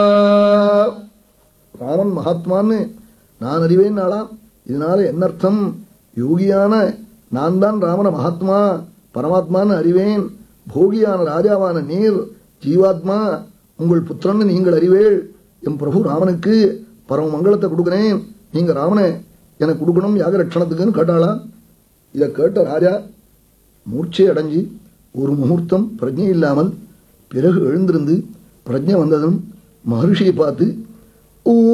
ராமன் மகாத்மான்னு நான் அறிவேன் நாளாம் இதனால என்ன அர்த்தம் யோகியான நான் தான் ராமன மகாத்மா பரமாத்மான்னு அறிவேன் போகியான ராஜாவான நீர் ஜீவாத்மா உங்கள் புத்திரன்னு நீங்கள் அறிவேள் என் பிரபு ராமனுக்கு பரம மங்களத்தை கொடுக்குறேன் நீங்க ராமனை எனக்கு கொடுக்கணும் யாக ரட்சணத்துக்குன்னு கேட்டாளா இதை கேட்ட ராஜா மூர்ச்சை அடைஞ்சு ஒரு முகூர்த்தம் பிரஜை இல்லாமல் பிறகு எழுந்திருந்து பிரஜை வந்ததும் மகர்ஷியை பார்த்து ஓ